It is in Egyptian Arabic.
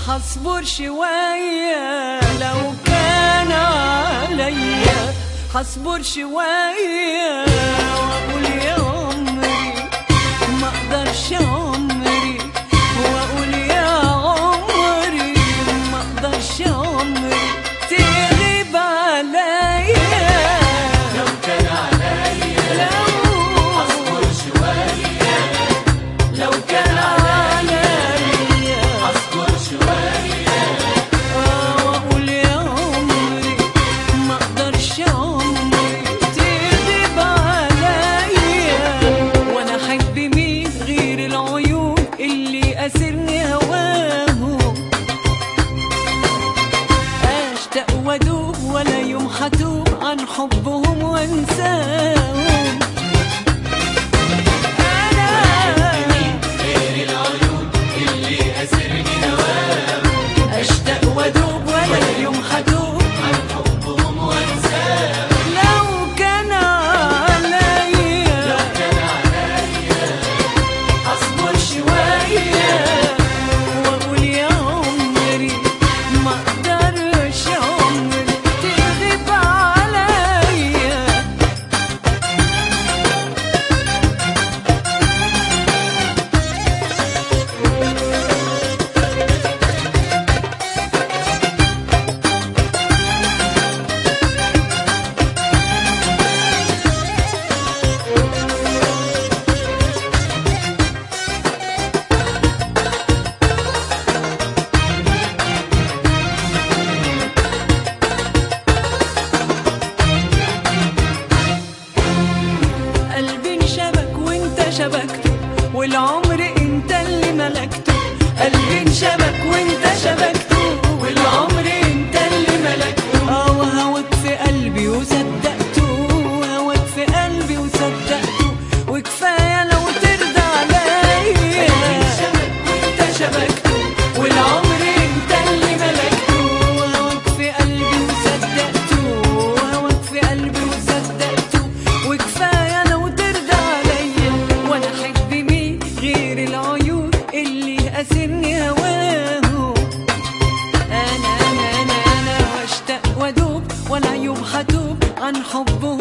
حصبر شوية لو كان عليا حصبر شوية وأقول يا عمري ما أقدرش عمري وأقول يا عمري ما أقدرش عمري تغيب عليا لو كان عليا لو اصبر شوية لو كان عليا اصبر شوية واقول يا عمري ما اقدرش عمري تغيب عليا وانا احب مين غير العيون اللي اسرني هواهم اشتاق وادوب ولا يوم حتوب عن حبهم وانساهم انا غير العيون اللي أسرني هواهم اشتاق وادوب ولا يوم حتوب عن حبهم وانساهم لو كان عليا لو كان عليا اصبر شوية واقول يا عمري ما اقدرش عمري تغيب عليا قلبي انشبك وانت شبكته والعمر انت اللي ملكته قلبي انشبك وانت شبكته والعمر انت اللي ملكته اه وهواك في قلبي وصدقته هواك في قلبي وصدقته وكفايه لو ترضى عليا شبك وانت شبكته والعمر انت اللي ملكته وهواك في قلبي وصدقته وهواك في قلبي وصدقته وكفايه لو ترضى عليا وانا احب مين غير العيون اللي اسرني هواهم انا انا انا انا واشتاق وادوب ولا يوم حتوب عن حبهم